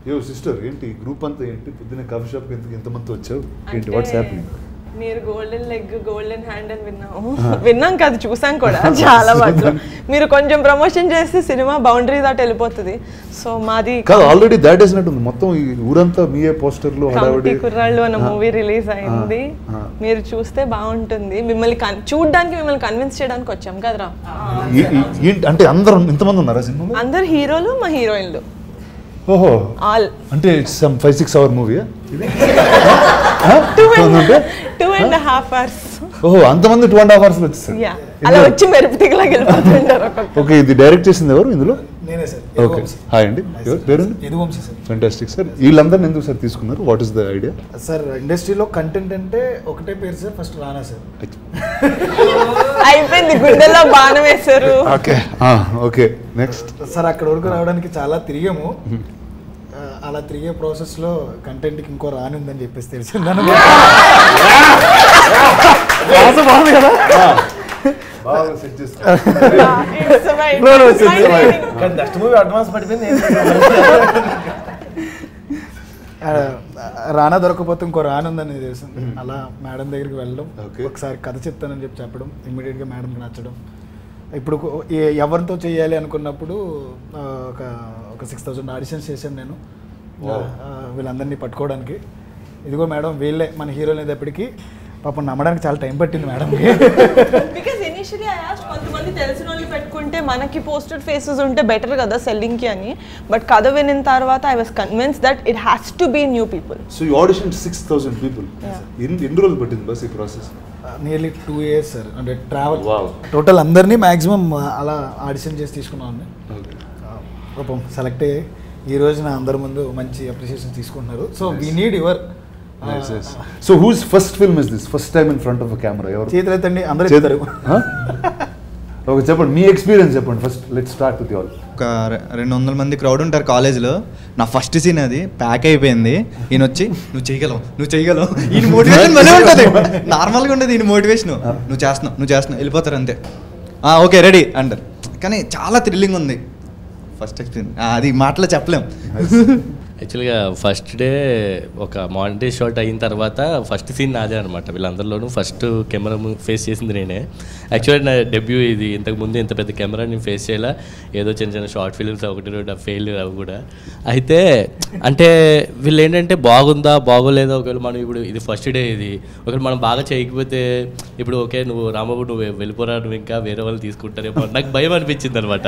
యో సిస్టర్ ఏంటి గ్రూప్ అంతా ఏంటి పొద్దున్న కాఫీ షాప్ ఎందుకు ఎంతమంది వచ్చావు ఏంటి వాట్స్ హ్యాపెనింగ్ మీరు గోల్డెన్ లెగ్ గోల్డెన్ హ్యాండ్ అని విన్నాము విన్నాం కాదు చూసాం కూడా చాలా వాటిలో మీరు కొంచెం ప్రమోషన్ చేస్తే సినిమా బౌండరీ దాటి వెళ్ళిపోతుంది సో మాది కాదు ఆల్రెడీ దాట్ వేసినట్టుంది మొత్తం ఈ ఊరంతా మీయే పోస్టర్లు కమిటీ హడావిడి కుర్రాళ్ళు అన్న మూవీ రిలీజ్ అయింది ఆ. మీరు చూస్తే బాగుంటుంది మిమ్మల్ని కన్- చూడ్డానికి మిమ్మల్ని కన్విన్స్ చేయడానికి వచ్చాం కదరా ఈ- ఈ- ఏంటి అంటే అందరూ ఇంతమంది ఉన్నారా సినిమాలో అందరు హీరోలు మా హీరోయిన్లు ఓహో ఆల్ అంటే it's some five six hour movie two and two and half hours ఓహో అంతమంది టూ అండ్ హాఫ్ అవర్స్ వచ్చేసారు యా అలా వచ్చి మెరుపుతిగలా వెళ్ళిపోతుంటారు ఒక్కొక్క ఓకే ఇది డైరెక్ట్ చేసింది ఎవరు ఇందులో నేనే సార్ ఓకే హాయ్ అండి ఎవరు పేరు ఎదువంశీ సార్ ఫెంటాస్టిక్ సార్ వీళ్ళందరిని ఎందుకు సార్ తీసుకున్నారు what is the idea sir ఇండస్ట్రీలో కంటెంట్ అంటే ఒకటే పేరు సార్ ఫస్ట్ రానా సార్ అయిపోయింది గుండెల్లో బాణం వేశారు ఓకే ఓకే నెక్స్ట్ సార్ అక్కడ వరకు రావడానికి చాలా తిరిగాము ఆ, అలా తిరిగే ప్రాసెస్లో కంటెంట్కి ఇంకో రాని ఉందని చెప్పేసి తెలిసిందని బాగుంది కదా బాగా సెట్ చేస్తారు It's my- No, no, it's my it's my- training. కానీ నెక్స్ట్ మూవీ అడ్వాన్స్ పడిపోయింది ఆ, రానా దొరకపోతే ఇంకో రాని ఉందని తెలిసింది అలా మేడం దగ్గరికి వెళ్ళడం Okay. ఒకసారి కథ చెప్తానని చెప్పి చెప్పడం ఇమ్మీడియట్గా మేడంకి నచ్చడం ఇప్పుడు కొ- ఏ- ఎవరితో చేయాలి అనుకున్నప్పుడు ఆ, ఒక ఒక సిక్స్ థౌసండ్ ఆడిషన్స్ చేశాను నేను Wow. ఆ, వీళ్ళందరినీ పట్టుకోవడానికి ఇదిగో మేడం వీళ్ళే మన హీరోలు అనేటప్పటికి పాపం నమ్మడానికి చాలా టైం పట్టింది మేడంకి Because initially I asked కొంతమంది తెలిసిన వాళ్ళు పెట్టుకుంటే మనకి పోస్టెడ్ ఫేసెస్ ఉంటే బెటర్ కదా సెల్లింగ్ కి అని బట్ కథ వినిన తర్వాత I was convince that it has to be new people so ఈ ఆడిషన్ సిక్స్ థౌసండ్ పీపుల్ ఎన్ని ఎన్ని రోజులు పట్టింది బస్ ఈ process nearly two years sir అంటే ట్రావెల్ Wow. టోటల్ అందరినీ మ్యాక్సిమం అలా ఆడిషన్ చేసి తీసుకున్నాను ఓకే పాపం సెలెక్ట్ అయ్యి ఈ రోజున అందరి ముందు మంచి అప్రిషియేషన్ తీసుకుంటున్నారు so we need your so whose first film is this first time in front of camera ఎవరు చేతులెత్తండి అందరూ చేతులు చెప్తారు ఓకే చెప్పండి మీ ఎక్స్పీరియన్స్ చెప్పండి first let start with all ఒక రె- రెండు వందల మంది క్రౌడ్ ఉంటారు కాలేజ్లో నా ఫస్ట్ సీన్ అది ప్యాక్ అయిపోయింది ఈయన వచ్చి నువ్వు చేయగలవు నువ్వు చేయగలవు ఈయన మోటివేషన్ భలే ఉంటుంది నార్మల్గా ఉండదు ఈయన మోటివేషన్ నువ్వు చేస్తున్నావు నువ్వు చేస్తున్నావు వెళ్ళిపోతారు అంతే "ఆ, ఓకే రెడీ అంటారు కానీ చాలా థ్రిల్లింగ్ ఉంది ఫస్ట్ ఎక్స్పీరియన్స్ అది మాటలో చెప్పలేం యాక్చువల్గా ఫస్ట్ డే ఒక మానిటరీ షాట్ అయిన తర్వాత ఫస్ట్ సీన్ నాదే అనమాట వీళ్ళందరిలోనూ ఫస్ట్ కెమెరా ఫేస్ చేసింది నేనే యాక్చువల్లీ నా డెబ్యూ ఇది ఇంతకు ముందు ఇంత పెద్ద కెమెరాని ఫేస్ చేయాలా ఏదో చిన్న చిన్న షార్ట్ ఫిల్మ్స్ ఒకటి రెండు ఫెయిల్ అవి కూడా అయితే అంటే వీళ్ళు ఏంటంటే బాగుందా బాగోలేదా ఒకవేళ మనం ఇప్పుడు ఇది ఫస్ట్ డే ఇది ఒకవేళ మనం బాగా చేయకపోతే ఇప్పుడు ఓకే నువ్వు రాంబాబు నువ్వు వెళ్ళిపోరా నువ్వు ఇంకా వేరే వాళ్ళు తీసుకుంటారేమో నాకు భయం అనిపించింది అనమాట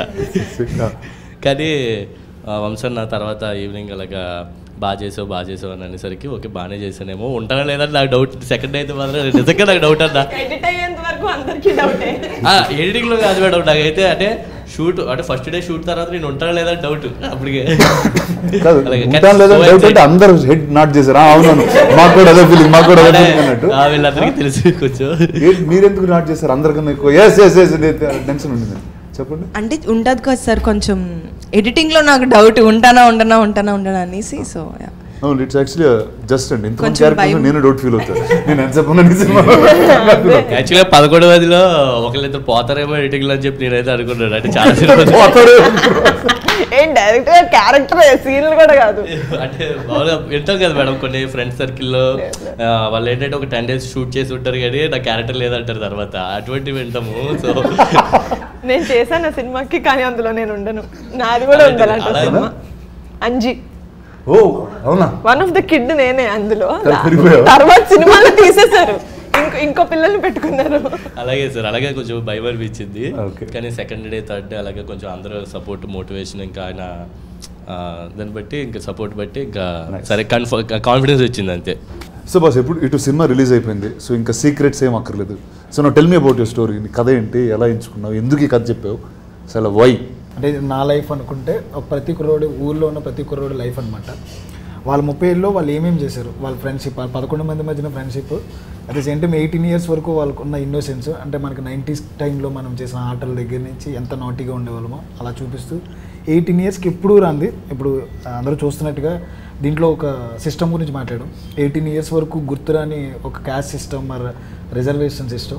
కానీ ఆ, వంశన్ నా తర్వాత ఈవినింగ్ అలాగా బాగా చేసావు బాగా చేసావు అని అనేసరికి ఓకే బాగానే చేశానేమో ఉంటానా లేదా నాకు డౌట్ సెకండ్ అయితే మాత్రం నిజంగా నాకు డౌట్ అన్నా ఎడిట్ అయ్యేంత వరకు అందరికీ డౌటే ఎడిటింగ్లో కాదు మేడం నాకైతే అంటే షూట్ అంటే ఫస్ట్ డే షూట్ తర్వాత నేను ఉంటానా లేదా డౌట్ అప్పటికే కాదు అలాగే. ఉంటాను లేదా So డౌట్ అంటే excited. అందరూ హెడ్ నాట్ చేశారు "ఆ, అవునవును మాకు కూడా అదే ఫీలింగ్ మాకు కూడా అదే అంటే, ఫీలింగ్ అన్నట్టు ఆ, వీళ్ళందరికీ తెలిసి కొంచెం ఏంటి మీరెందుకు నాట్ చేశారు అందరికన్నా ఎక్కువ ఎస్ ఎస్ ఎస్ టెన్షన్ ఉండింది చెప్పండి అంటే ఉంటుంది కదా సార్ కొంచెం ఎడిటింగ్లో నాకు డౌట్ ఉంటానా ఉండనా ఉంటానా ఉండనా అనేసి సో అవును ఇట్స్ యాక్చువల్లీ జస్ట్ అండి ఇంతమంది కొంచెం క్యారెక్టర్స్ భయం. నేను డౌట్ ఫీల్ అవుతాను నేను ఎంత చెప్పను ఈ సినిమా యాక్చువల్గా పదకొండు మందిలో ఒకళ్ళిద్దరు పోతారేమో ఎడిటింగ్లో అని చెప్పి నేనైతే అనుకున్నాను అంటే చాలా సినిమా పోతాడే ఏం డైరెక్ట్ క్యారెక్టర్ సీన్లు కూడా కాదు అంటే మామూలుగా వింటాం కదా మేడం కొన్ని ఫ్రెండ్స్ సర్కిల్లో వాళ్ళు ఏంటంటే ఒక టెన్ డేస్ షూట్ చేసి ఉంటారు కానీ నా క్యారెక్టర్ లేదంటారు తర్వాత అటువంటివి వింటాము సో నేను చేశాను ఆ సినిమాకి కానీ అందులో నేను ఉండను నాది కూడా ఉంది అలాంటి అలా సినిమా అంజి ఓ అవునా వన్ ఆఫ్ ద కిడ్ నేనే అందులో తను పెరిగిపోయావా? తర్వాత సినిమాలో తీసేశారు ఇంకో ఇంకో పిల్లల్ని పెట్టుకున్నారు అలాగే సార్ అలాగే కొంచెం భయం అనిపించింది Okay. కానీ సెకండ్ డే థర్డ్ డే అలాగే కొంచెం అందరూ సపోర్ట్ మోటివేషన్ ఇంకా ఆయన ఆ, దాన్ని బట్టి ఇంకా సపోర్ట్ బట్టి ఇంకా Nice. సరే కన్ఫర్ కాన్ఫిడెన్స్ వచ్చింది అంతే సో బాస్ ఎప్పుడు ఇటు సినిమా రిలీజ్ అయిపోయింది సో ఇంకా సీక్రెట్స్ ఏం అక్కర్లేదు సో నా tell me about your story నీ కథ ఏంటి ఎలా ఎంచుకున్నావు ఎందుకు ఈ కథ చెప్పావు అసలు వై అంటే ఇది నా లైఫ్ అనుకుంటే ఒక ప్రతి కుర్రోడు ఊళ్ళో ఉన్న ప్రతి కుర్రోడు లైఫ్ అనమాట వాళ్ళ ముప్పై ఏళ్ళలో వాళ్ళు ఏమేమి చేశారు వాళ్ళ ఫ్రెండ్షిప్ పదకొండు మంది మధ్యన friendship at the same time eighteen years వరకు వాళ్ళకు ఉన్న ఇన్నోసెన్స్ అంటే మనకి నైంటీస్ టైంలో మనం చేసిన ఆటల దగ్గర నుంచి ఎంత నాటీగా ఉండేవాళ్ళమో అలా చూపిస్తూ ఎయిటీన్ ఇయర్స్కి ఎప్పుడు రాంది ఇప్పుడు అందరూ చూస్తున్నట్టుగా దీంట్లో ఒక సిస్టమ్ గురించి మాట్లాడడం ఎయిటీన్ ఇయర్స్ వరకు గుర్తురాని ఒక క్యాస్ట్ సిస్టమ్ మరి రిజర్వేషన్ సిస్టమ్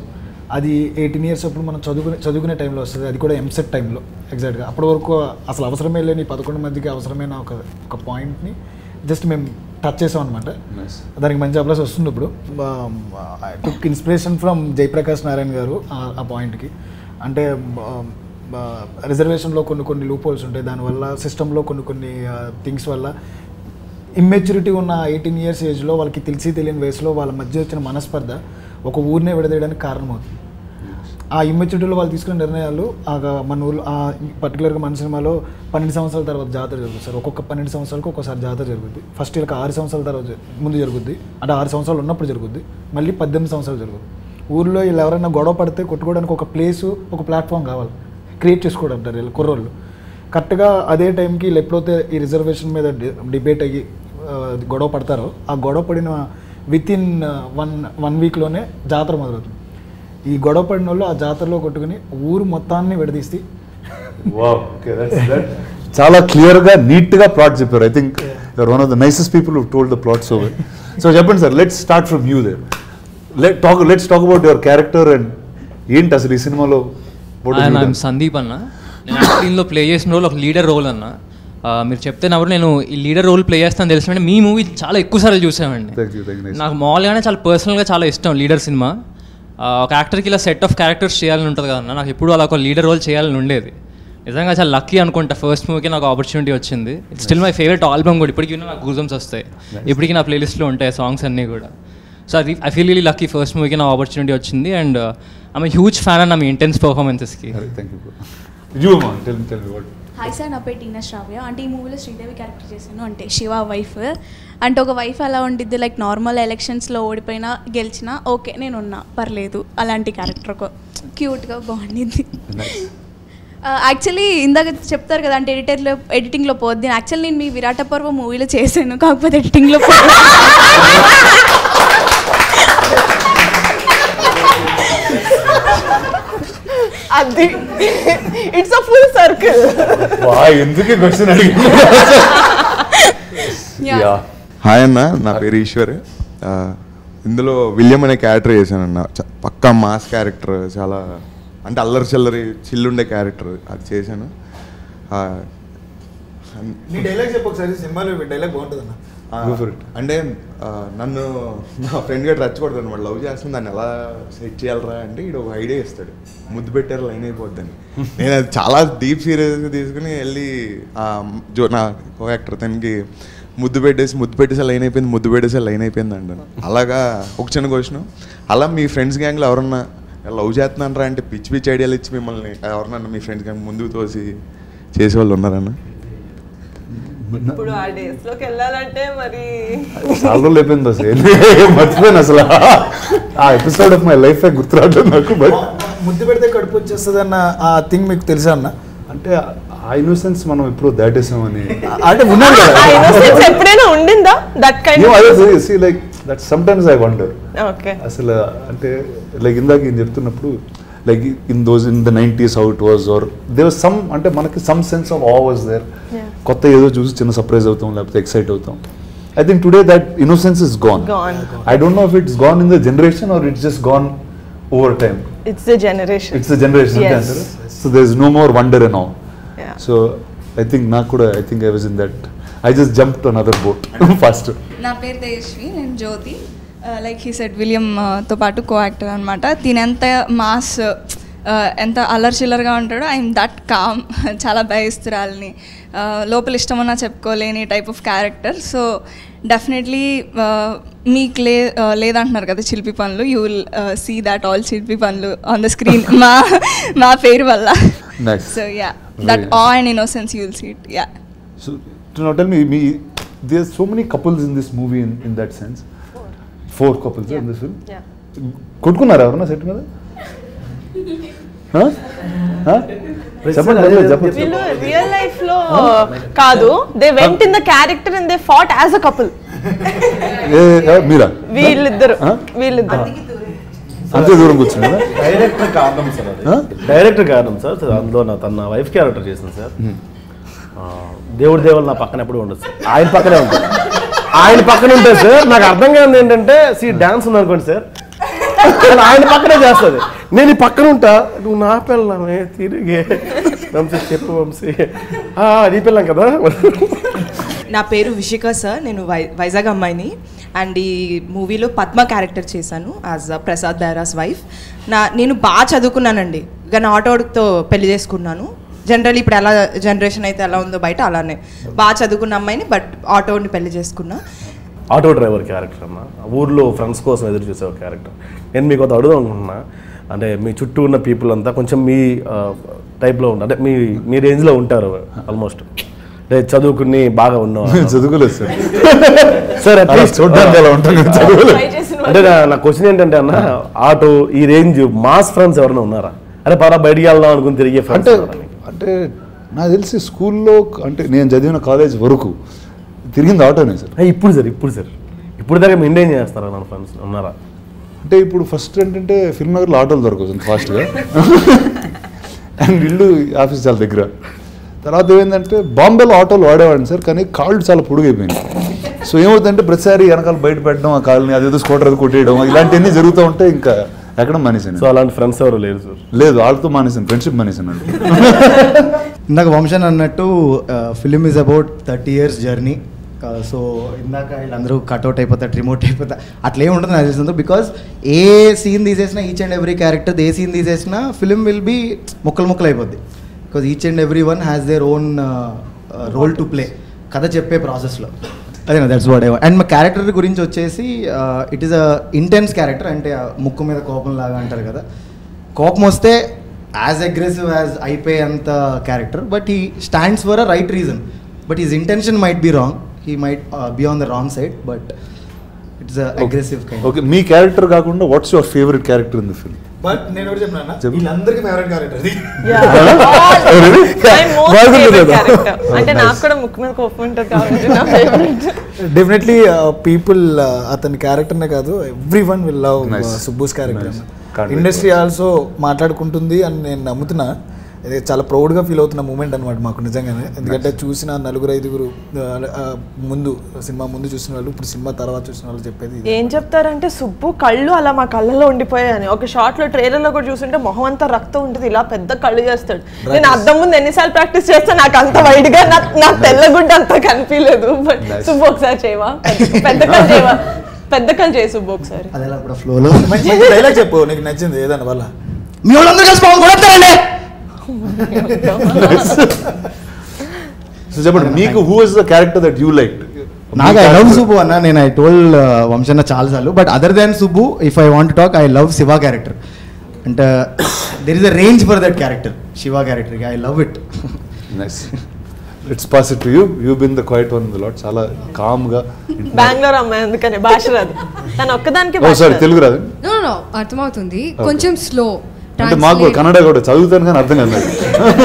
అది ఎయిటీన్ ఇయర్స్ అప్పుడు మనం చదువుకునే చదువుకునే టైంలో వస్తుంది అది కూడా ఎంసెట్ టైంలో ఎగ్జాక్ట్గా అప్పటి వరకు అసలు అవసరమే లేని ఈ పదకొండు మందికి అవసరమైన ఒక ఒక పాయింట్ని జస్ట్ మేము టచ్ చేసాం అనమాట Nice. దానికి మంచి అప్లస్ వస్తుంది ఇప్పుడు took inspiration from Jayaprakash Narayana garu ఆ- ఆ పాయింట్కి అంటే రిజర్వేషన్లో కొన్ని కొన్ని లూప్ హోల్స్ ఉంటాయి దానివల్ల సిస్టంలో కొన్ని కొన్ని థింగ్స్ వల్ల ఇమ్మెచ్యూరిటీ ఉన్న ఎయిటీన్ ఇయర్స్ ఏజ్లో వాళ్ళకి తెలిసి తెలియని వయసులో వాళ్ళ మధ్య వచ్చిన మనస్పర్ధ ఒక ఊరినే విడదీయడానికి కారణమవుతుంది ఆ ఇమ్మెచ్యూరిటీలో వాళ్ళు తీసుకున్న నిర్ణయాలు ఆ గ- మన ఊళ్ళో ఆ పర్టికులర్గా మన సినిమాలో పన్నెండు సంవత్సరాల తర్వాత జాతర జరుగుతుంది సార్ ఒక్కొక్క పన్నెండు సంవత్సరాలకు ఒక్కోసారి జాతర జరుగుద్ది ఫస్ట్ వీళ్ళకి ఆరు సంవత్సరాల తర్వాత జ- ముందు జరుగుద్ది అంటే ఆరు సంవత్సరాలు ఉన్నప్పుడు జరుగుద్ది మళ్ళీ పద్దెనిమిది సంవత్సరాలు జరుగుద్ది ఊళ్ళో వీళ్ళు ఎవరైనా గొడవ పడితే కొట్టుకోవడానికి ఒక ప్లేసు ఒక ప్లాట్ఫామ్ కావాలి క్రియేట్ చేసుకోవడం అంటారు వీళ్ళు కుర్రోళ్ళు కరెక్ట్గా అదే టైంకి వీళ్ళు ఎప్పుడైతే ఈ రిజర్వేషన్ మీద డి- డిబేట్ అయ్యి ఆ, గొడవ పడతారో ఆ గొడవ పడిన విత్ ఇన్ వన్ వన్ వీక్లోనే జాతర మొదలవుతుంది ఈ గొడవ పడిన వాళ్ళు ఆ జాతరలో కొట్టుకుని ఊరు మొత్తాన్ని విడదీసి వావ్ ఓకే దట్స్ దట్ చాలా క్లియర్గా నీట్గా ప్లాట్ చెప్పారు I think you're one of the nicest people who told the plot so well so చెప్పండి sir let's start from you there let talk let's talk about your character and ఏంటి అసలు ఈ సినిమాలో what have you ఆయన done? Sandeep అన్న నేను యాక్టింగ్లో play చేసిన రోల్ ఒక లీడర్ రోల్ అన్న ఆ, మీరు చెప్తే నవ్వరు నేను ఈ లీడర్ రోల్ ప్లే చేస్తాను తెలిసిన మీ మూవీ చాలా ఎక్కువ సార్లు చూసామండి Thank you, thank you, nice. నాకు మామూలుగానే చాలా పర్సనల్గా చాలా ఇష్టం లీడర్ సినిమా ఆ, ఒక యాక్టర్కి ఇలా సెట్ ఆఫ్ క్యారెక్టర్స్ చేయాలని ఉంటుంది కదన్న నాకు ఎప్పుడు అలా ఒక లీడర్ రోల్ చేయాలని ఉండేది నిజంగా చాలా లక్కీ అనుకుంటా ఫస్ట్ మూవీకి నాకు ఆపర్చునిటీ వచ్చింది it's still my favourite album కూడా ఇప్పటికీ నాకు గూజమ్స్ వస్తాయి ఇప్పటికీ నా ప్లేలిస్ట్లో ఉంటాయి సాంగ్స్ అన్నీ కూడా సో అది I feel really lucky first మూవీకి నా ఆపర్చునిటీ వచ్చింది అండ్ ఐమ్ హ్యూజ్ ఫ్యాన్ అన్న మీ ఇంటెన్స్ పర్ఫార్మెన్సెస్కి Sorry, thank you. bro. You, man, tell, tell me what. Hi sir నా పేరు టీనా శ్రావ్య అంటే ఈ మూవీలో శ్రీదేవి క్యారెక్టర్ చేశాను అంటే శివ వైఫ్ అంటే ఒక వైఫ్ ఎలా ఉండిద్ది లైక్ నార్మల్ ఎలక్షన్స్లో ఓడిపోయినా గెలిచినా ఓకే నేను ఉన్నా పర్లేదు అలాంటి క్యారెక్టర్ ఒక క్యూట్గా బాగుండింది యాక్చువల్లీ ఇందాక చెప్తారు కదా అంటే ఎడిటర్లో ఎడిటింగ్లో పోద్ది యాక్చువల్లీ నేను మీ విరాట పర్వ మూవీలో చేశాను కాకపోతే ఎడిటింగ్లో పో అది ఇట్స్ అ ఫుల్ సర్కిల్ వా ఎందుకు క్వశ్చన్ అడిగి Yeah. హాయ్ అన్న నా పేరు ఈశ్వర్ ఆ, ఇందులో విలియం అనే క్యారెక్టర్ చేశానన్న చ- పక్కా మాస్ క్యారెక్టర్ చాలా అంటే అల్లరి చిల్లరి చిల్లుండే క్యారెక్టర్ అది చేశాను ఆ, అన్- నీ డైలాగ్ చెప్పు ఒకసారి సినిమాలో డైలాగ్ బాగుంటుంది అన్న ఆ, Go for it. అంటే ఆ, నన్ను నా ఫ్రెండ్ గట్రా రెచ్చగొడతాడు అనమాట లవ్ చేస్తుంది దాన్ని ఎలా సెట్ చేయాలరా అంటే ఈడు ఒక ఐడియా ఇస్తాడు ముద్దు పెట్టారు లైన్ అయిపోద్దని నేను అది చాలా డీప్ సీరియస్గా తీసుకుని వెళ్ళి ఆ, జో నా కో యాక్టర్ తనకి ముద్దు పెట్టేసి ముద్దు పెట్టేసి లైన్ అయిపోయింది ముద్దు పెట్టేసి లైన్ అయిపోయింది అంటాను అలాగా ఒక చిన్న క్వశ్చన్ అలా మీ ఫ్రెండ్స్ గ్యాంగ్లో ఎవరన్నా లవ్ చేస్తున్నారా అంటే పిచ్చి పిచ్చి ఐడియాలు ఇచ్చి మిమ్మల్ని ఎవరన్నా మీ ఫ్రెండ్స్ గ్యాంగ్ ముందుకు తోసి చేసేవాళ్ళు ఉన్నారన్నా ఇప్పుడు ఆ డేస్ లోకి వెళ్ళాలంటే మరి చాలా రోజులు అయిపోయింది అసలు మర్చిపోయాను అసలు ఆ ఎపిసోడ్ ఆఫ్ మై లైఫ్ గుర్తు రావట్లేదు నాకు బట్ ముద్దు పెడితే కడుపు వచ్చేస్తుంది అన్న ఆ థింగ్ మీకు తెలుసా అన్న అంటే ఆ ఇన్నోసెన్స్ మనం ఎప్పుడో దాటేసామని అంటే ఉన్నాడు కదా ఆ innocence ఎప్పుడైనా ఉండిందా దట్ కైండ్ ఏమో అదే see like that some times I wonder okay అసలు అంటే లైక్ ఇందాక ఈయన చెప్తున్నప్పుడు like in those in the nineties how it was or they was some అంటే మనకి some sense of uh was there Yeah. కొత్త ఏదో చూసి చిన్న సర్ప్రైజ్ అవుతాం లేకపోతే ఎక్సైట్ అవుతాం I think today that innocence is gone Gone. I don't know if it's gone in the generation or it's just gone over time it's the generation it's the generation Yes. So there is no more wonder and all Yeah. So I think నాకు కూడా I think I was in that I just jump to another boat first నా పేరు తేజస్వి నేను Jyothi like he set విలియంతో పాటు co actor అనమాట దీని ఎంత mass ఎంత అల్లరి చిల్లరగా ఉంటాడో ఐఎమ్ దట్ కామ్ చాలా భయస్తురాలని Uh, లోపల ఇష్టమన్నా చెప్పుకోలేని type of character so definitely మీకు లే uh, లేదంటున్నారు కదా శిల్పి పనులు you will see that all శిల్పి పనులు ఆన్ ద స్క్రీన్ మా మా పేరు వల్ల Nice. So yeah that Very uh and innocence you'll see it yeah So, to now tell me, me, there's so many couples in this movie in, in that sense. Four couples in this film. Yeah. కొట్టుకున్నారా ఎవరన్నా set మీద Huh? Huh? చెప్పండి పర్లేదు, చెప్పండి వీళ్ళు real life లో కాదు they went in the character and they fought as a couple ఏ, ఏ, మీరా వీళ్ళిద్దరు Huh? వీళ్ళిద్దరు అంతే దూరం కూర్చున్నారా డైరెక్టర్ కారణం సార్ అది Huh? డైరెక్టర్ కారణం సార్ సార్ అందులో నా తన వైఫ్ క్యారెక్టర్ చేసింది సార్ ఆ, దేవుడి దేవుళ్ళు నా పక్కన ఎప్పుడు ఉండదు సార్ ఆయన పక్కనే ఉంటుంది ఆయన పక్కన ఉంటుంది సార్ నాకు అర్థం కాదు ఏంటంటే సీ డాన్స్ ఉంది అనుకోండి సార్ కానీ ఆయన పక్కనే చేస్తుంది నేను ఈ పక్కన ఉంటా నువ్వు నా పిల్లమే తిరిగే వంశీ చెప్పు వంశీ "ఆ, నీ పిల్లం కదా నా పేరు విషిక సార్ నేను వై వైజాగ్ అమ్మాయిని అండ్ ఈ మూవీలో పద్మ క్యారెక్టర్ చేశాను యాజ్ ప్రసాద్ దైరాస్ వైఫ్ నా నేను బాగా చదువుకున్నానండి కానీ ఆటోతో పెళ్లి చేసుకున్నాను జనరల్ ఇప్పుడు ఎలా జనరేషన్ అయితే ఎలా ఉందో బయట అలానే బాగా చదువుకున్న అమ్మాయిని బట్ ఆటోని పెళ్లి చేసుకున్నా ఆటో డ్రైవర్ క్యారెక్టర్ అన్న ఊర్లో ఫ్రెండ్స్ కోసం ఎదురు చూసే ఒక క్యారెక్టర్ నేను మీకు అది అడుగుదాం అనుకుంటున్నా అంటే మీ చుట్టూ ఉన్న పీపుల్ అంతా కొంచెం మీ టైప్లో ఉంటారు అంటే మీ మీ రేంజ్లో ఉంటారు ఆల్మోస్ట్ అంటే చదువుకుని బాగా ఉన్నవారు చదువుకోలేదు సార్ సార్ అలా చూడ్డానికి అలా ఉంటాం కానీ చదువుకోలేదు అంటే నా నా క్వశ్చన్ ఏంటంటే అన్న ఆటో ఈ రేంజ్ మాస్ ఫ్రెండ్స్ ఎవరైనా ఉన్నారా అరే పరా బయటికి వెళ్దాం అనుకుని తిరిగే అంటే ఫ్రెండ్స్ అంటే నాకు తెలిసి స్కూల్లో అంటే నేను చదివిన కాలేజ్ వరకు తిరిగింది ఆటోనే సార్ ఇప్పుడు సార్ ఇప్పుడు సార్ ఇప్పుడు దాకా మెయింటైన్ చేస్తారా నా ఫ్రెండ్స్ ఉన్నారా అంటే ఇప్పుడు ఫస్ట్ ఏంటంటే ఫిల్మ్ నగర్లో ఆటోలు దొరకదు ఫాస్ట్గా అండ్ ఇల్లు ఆఫీస్ చాలా దగ్గర తర్వాత ఏమైందంటే బాంబేలో ఆటోలు వాడేవాడిని సార్ కానీ కాళ్ళు చాలా పొడుగైపోయినాయి సో ఏమవుతుందంటే ప్రతిసారి వెనకాల బయట పెట్టడం ఆ కాళ్ళని అదేదో స్కూటర్ అది కొట్టేయడం ఇలాంటివన్నీ జరుగుతూ ఉంటే ఇంకా ఎక్కడ మానేసాను సో అలాంటి ఫ్రెండ్స్ ఎవరు లేరు సార్ లేదు వాళ్ళతో మానేసాను ఫ్రెండ్షిప్ మానేసాను అండి ఇందాక వంశన్ అన్నట్టు film is about thirty years journey so ఇందాక వీళ్ళందరూ కట్అవుట్ అయిపోతారు రిమోట్ అయిపోతారు అట్లా ఏమి ఉంటుంది నాకు తెలిసింది బికాస్ ఏ సీన్ తీసేసినా ఈచ్ అండ్ ఎవ్రీ క్యారెక్టర్ ఏ సీన్ తీసేసినా ఫిలిం విల్ బీ ముక్కలు ముక్కలు అయిపోద్ది because each and every one has their own role to play కథ చెప్పే ప్రాసెస్లో అదే దట్స్ వాట్ ఐ అండ్ మా క్యారెక్టర్ గురించి వచ్చేసి it is a intense character అంటే ఆ ముక్కు మీద కోపం లాగా అంటారు కదా కోపం వస్తే యాజ్ అగ్రెసివ్ యాజ్ అయిపోయే అంత character but he stands for a right reason but his intention might be wrong he might be on the wrong side but it's aggressive kind okay మీ క్యారెక్టర్ కాకుండా what's your favourite character in the film but నేను ఒకటి చెప్పినా చెప్పు. వీళ్ళందరికీ favourite character అది My most బాగుంది favorite కదా? character. అంటే Nice. నాకు కూడా ముక్కు మీద కోపం ఉంటుంది కాబట్టి నా ఫేవరెట్ డెఫినెట్లీ పీపుల్ అతని క్యారెక్టర్నే కాదు everyone will love Nice. Subbu's character Nice. Can't wait industry also మాట్లాడుకుంటుంది అని నేను నమ్ముతున్నా ఇది చాలా ప్రౌడ్గా ఫీల్ అవుతున్న మూమెంట్ అనమాట మాకు నిజంగానే ఎందుకంటే చూసిన నలుగురు ఐదుగురు ఆ, ఆ, ముందు సినిమా ముందు చూసిన వాళ్ళు ఇప్పుడు సినిమా తర్వాత చూసిన వాళ్ళు చెప్పేది ఇది. ఏం చెప్తారంటే సుబ్బు కళ్ళు అలా మా కళ్ళలో ఉండిపోయాయని ఒక షార్ట్ లో ట్రైలర్ లో కూడా చూస్తుంటే మొహం అంతా రక్తం ఉంటుంది ఇలా పెద్ద కళ్ళు చేస్తాడు నేను అద్దం ముందు ఎన్నిసార్లు ప్రాక్టీస్ చేస్తే నాకు అంత వైడ్ గా నా నా తెల్లగుడ్డ అంత కనిపించలేదు బట్ సుబ్బు ఒకసారి చేయవా పెద్ద- పెద్ద కళ్ళు చేయవా పెద్ద కళ్ళు చేయి సుబ్బు ఒకసారి అదే కూడా ఫ్లోలో మంచి మంచి డైలాగ్ చెప్పు నీకు నచ్చింది ఏదన్నా వల్ల మీ వాళ్ళందరూ కలిసి పాపం కొడతారండి సో చెప్పండి మీకు who is the character that you like నాకు ఐ లవ్ సుబ్బు అన్న నేను ఐ టోల్డ్ వంశన్న చాలాసార్లు but other than Subbu if I want talk I love Shiva character అంటే there is a range for that character Shiva character I love it nice it's pass it to you you been the quiet one the lot చాలా calm గా బెంగళూరు అమ్మాయి అందుకని భాష రాదు తను ఒక్కదానికి ఓ భాష సారీ రాదు. తెలుగు రాదు నో నో అర్థమవుతుంది కొంచెం స్లో అంటే మాకు కూడా కన్నడ కూడా చదువుతాను కానీ అర్థం కాదు నాకు.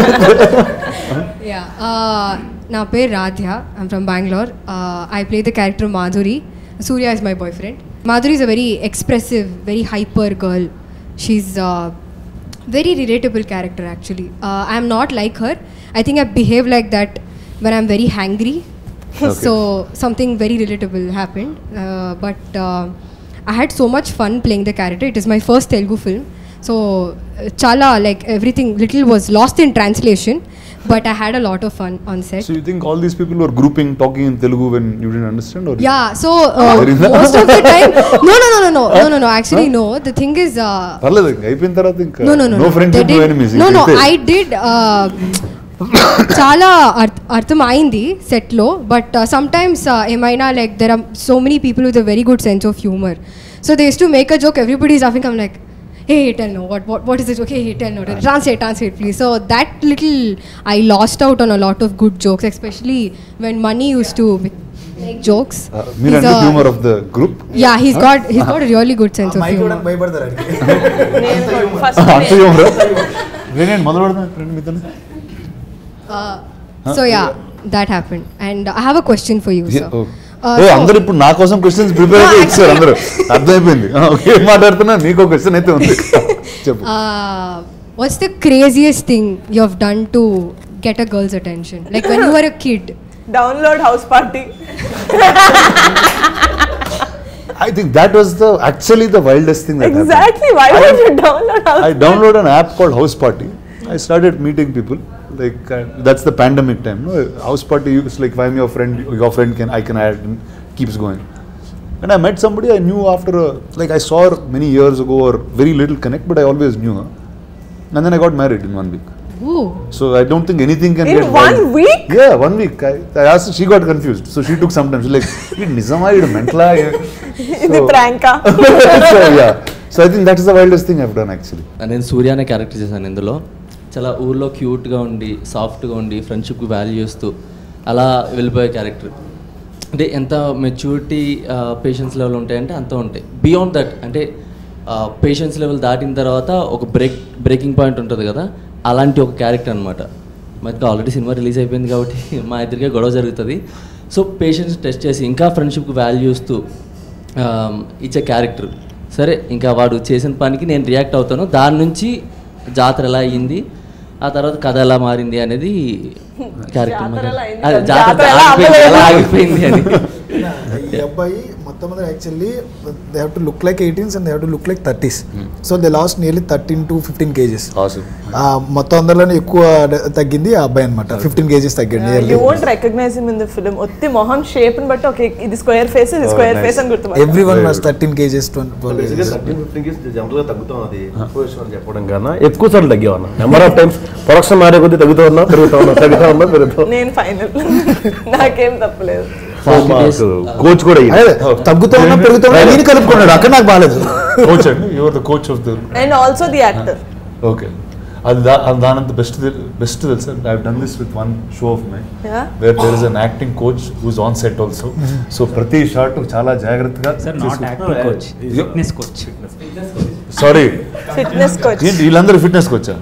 యా నా పేరు Radhya I'm from Bangalore I play the character Madhuri Surya is my boyfriend Madhuri is a very expressive very hyper girl she very relatable character actually. Uh, I'm not like her. I think I behave like that when I'm very hangry. Okay. So something very relatable happened. Uh, but uh, I had so much fun playing the character. It is my first Telugu film. So uh, chala like everything little was lost in translation. But I had a lot of fun on set. So you think all these people were grouping, talking in Telugu when you didn't understand? Or Yeah, so uh, There is- most of the time, no, no, no, no, no, no, no, no. Actually, no. The thing is, uh, పర్లేదు ఇంకా అయిపోయిన తర్వాత ఇంకా no, no, no, no no. Friendship They no did- enemies No, no. I did. Uh, చాలా అర్థ- అర్థమైంది సెట్లో but sometimes ఏమైనా like there are so many people with a very good sense of humour so they to make a joke everybody is laughing I'm like hey tell no what what what is it okay hey tell no translate translate please so that little I lost out on a lot of good jokes especially when Mani use to make jokes మీరు అంటే humour of the group yeah he's got he's got really good sense of mike humour కూడా భయపడతారు అంత humour నేను మొదలు పెడతాను friend మీతో so yeah that happened and I have a question for you sir oh అందరు ఇప్పుడు నా కోసం క్వశ్చన్స్ ప్రిపేర్ అయితే ఇచ్చారు అందరూ అర్థమైపోయింది ఆ, ఓకే ఏం మాట్లాడుతున్నా మీకు క్వశ్చన్ అయితే ఉంది చెప్పు Uh, what's the craziest thing you have done to get a girl's attention? Like when you were a kid. Download house party I think that was the actually the wildest thing that happened. Exactly. Why I- would you download House I downloaded an app called House Party. I started meeting people. Like uh, that's the pandemic time. No? House Party is like if I'm your friend, your friend can I can add and keeps going. And I met somebody I knew after a, like I saw her many years ago or very little connect, but I always knew her. And then I got married in one week. Ooh. So I don't think anything can In get one wild. week? Yeah, one week. I, I asked her, she got confused. So she took some time. She's like, "It nizama, it mentala. ఇది ప్రాంకా so yeah. So I think that is the wildest thing I've done actually. నేను సూర్య అనే character చేశాను ఇందులో చాలా ఊర్లో క్యూట్గా ఉండి సాఫ్ట్గా ఉండి ఫ్రెండ్షిప్కి వాల్యూ చేస్తూ అలా వెళ్ళిపోయే క్యారెక్టర్ అంటే ఎంత మెచ్యూరిటీ పేషెన్స్ లెవెల్ ఉంటాయంటే అంత ఉంటాయి బియాండ్ దట్ అంటే పేషెన్స్ లెవెల్ దాటిన తర్వాత ఒక బ్రేక్ బ్రేకింగ్ పాయింట్ ఉంటుంది కదా అలాంటి ఒక క్యారెక్టర్ అనమాట మనకి ఆల్రెడీ సినిమా రిలీజ్ అయిపోయింది కాబట్టి మా ఇద్దరికే గొడవ జరుగుతుంది సో పేషెన్స్ టెస్ట్ చేసి ఇంకా ఫ్రెండ్షిప్కి వాల్యూ ఇస్తూ ఆ, ఇచ్చే క్యారెక్టర్ సరే ఇంకా వాడు చేసిన పనికి నేను రియాక్ట్ అవుతాను దాని నుంచి జాతర ఎలా అయ్యింది ఆ తర్వాత కథ ఎలా మారింది అనేది క్యారెక్టర్ జాతర ఎలా అయింది? అదే జాతర జాతర ఎలా ఆగిపోయింది, ఎలా అవ్వలేదు? ఆగిపోయింది అని ఈ అబ్బాయి మొత్తం మీద actually they have to look like eighteens and they have to look like thirties so they lost nearly thirteen to fifteen kgs Awesome. మొత్తం అందరిలోనే ఎక్కువ డ- తగ్గింది ఆ అబ్బాయి అనమాట ఫిఫ్టీన్ కేజెస్ తగ్గాడు you nearly won't recognise him in the film ఒత్తి మొహం షేప్ ని బట్టి ఓకే ఇది స్క్వేర్ ఫేస్ ఇది Oh, స్క్వేర్ nice. ఫేస్ అని గుర్తుపట్టాలి every one was thirteen kgs twenty బేసిక్గా థర్టీన్ ఫిఫ్టీన్ కేస్ జనరల్గా తగ్గుతాం అది పొజిషన్ అని చెప్పడం కన్నా ఎక్కువ సార్లు తగ్గేవన్నా నెంబర్ ఆఫ్ టైమ్స్ ప్రొడక్షన్ మారే కొద్దీ తగ్గుతూ ఉన్నా పెరుగుతూ ఉన్నా తగ్గుతూ ఉన్నా పెరుగుతూ నేను ఫైనల్ నాకేం తప్పలేదు కోచ్ కూడా అదే తగ్గుతూ ఉన్నా పెరుగుతూ ఉన్నా నేను కలుపుకున్నాడు అక్కడ నాకు బాగాలేదు కోచ్ అండి your the coach of the and also the actor okay అది దా అది దానంత బెస్ట్ బెస్ట్ తెలుసా I done this with one show of my Yeah. Where there is an acting coach who's on set also so ప్రతి shot చాలా జాగ్రత్తగా sir not acting coach fitness coach sorry fitness coach ఏంటి వీళ్ళందరూ fitness కోచా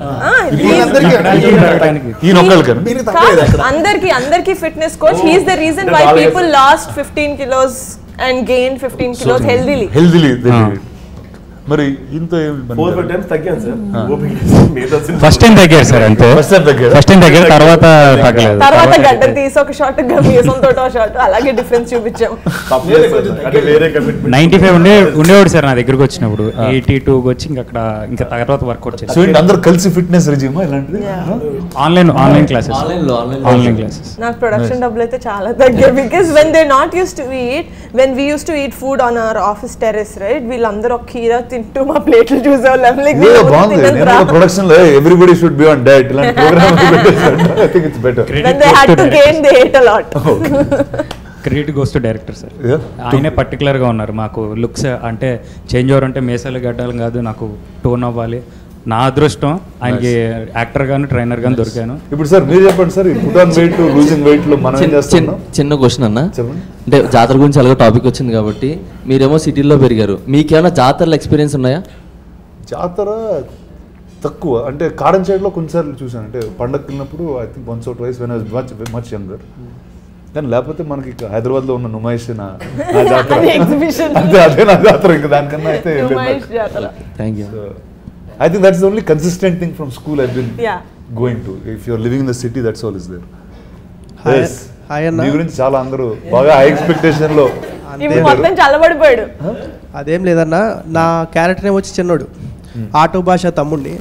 ఈయన ఒక్కళ్ళకని అందరికి అందరికి fitness coach he's the reason why people last fifteen kilos and gain fifteen kilos healthily healthily మరి ఇంత ఫోర్ ఫైవ్ టైమ్స్ తగ్గాను సార్ ఓపిక మిగతా సినిమా- ఫస్ట్ టైం తగ్గారు సార్ అంతే ఫస్ట్ టైం తగ్గారా? ఫస్ట్ టైం తగ్గారు తర్వాత తగ్గలేదు తర్వాత గడ్డ తీసి ఒక షాట్ మీసం తోట షాట్ అలాగే డిఫరెన్స్ చూపించాం తప్పు చేశాను సార్. అంటే వేరే కమిట్మెంట్ నైన్టీ ఫైవ్ ఉండే ఉండేవాడు సార్ నా దగ్గరకు వచ్చినప్పుడు ఎయిటీ టూ వచ్చి ఇంకా అక్కడ ఇంకా తర్వాత వర్కౌట్ సో చేసి ఏంటి అందరు కలిసి ఫిట్నెస్ రిజిమా ఇలాంటిది ఆన్లైన్ ఆన్లైన్ క్లాసెస్ ఆన్లైన్లో ఆన్లైన్ ఆన్లైన్ క్లాసెస్ నాకు ప్రొడక్షన్ డబ్బులు అయితే చాలా తగ్గాయి because when they not use to eat when we use to eat food on our office terrace right వీళ్ళందరూ ఒక కీర తింటూ మా ప్లేట్లు చూసేవాళ్ళం లైక్ ఇదే బాగుంది నేను కూడా ప్రొడక్షన్ లో everybody should be on diet ఇలాంటి program I think it's better when they had to gain they ate a lot credit goes to director sir Yeah. ఆయనే పర్టికులర్గా ఉన్నారు మాకు లుక్స్ అంటే చేంజ్ ఓవర్ అంటే మేసాలు గడ్డాలు కాదు నాకు టోన్ అవ్వాలి నా అదృష్టం ఆయనకి యాక్టర్ గాను ట్రైనర్ గాను దొరికాను ఇప్పుడు సార్ మీరు చెప్పండి sir put on weight losing weight లో మనం ఏం చిన్న- చిన్న చేస్తున్నాం చిన్న క్వశ్చన్ అన్న చెప్పండి. అంటే జాతర గురించి అలాగే టాపిక్ వచ్చింది కాబట్టి మీరేమో సిటీలో పెరిగారు మీకేమైనా జాతరల ఎక్స్పీరియన్స్ ఉన్నాయా జాతర తక్కువ అంటే కారం సైడ్లో కొన్నిసార్లు చూసాను అంటే పండగకి వెళ్ళినప్పుడు I think once out wise when much much younger కానీ లేకపోతే మనకి ఇక హైదరాబాద్లో ఉన్న నుమాయిష్ నా నా జాతర అది exhibition. అంతే అదే నా జాతర ఇంకా దానికన్నా అయితే ఏం లేదు నుమాయిష్ నాకు. జాతర. Thank you I think that's only consistent thing from school I been Yeah. Going to if you're living in the city that's all is there Hi- hi అన్న. మీ గురించి చాలా అందరూ బాగా హై ఎక్స్పెక్టేషన్ లో ఇప్పుడు మొత్తం చల్లబడిపోయాడు అదేం లేదన్న నా క్యారెక్టర్ ఏమో వచ్చి చిన్నోడు ఆటో భాష తమ్ముడిని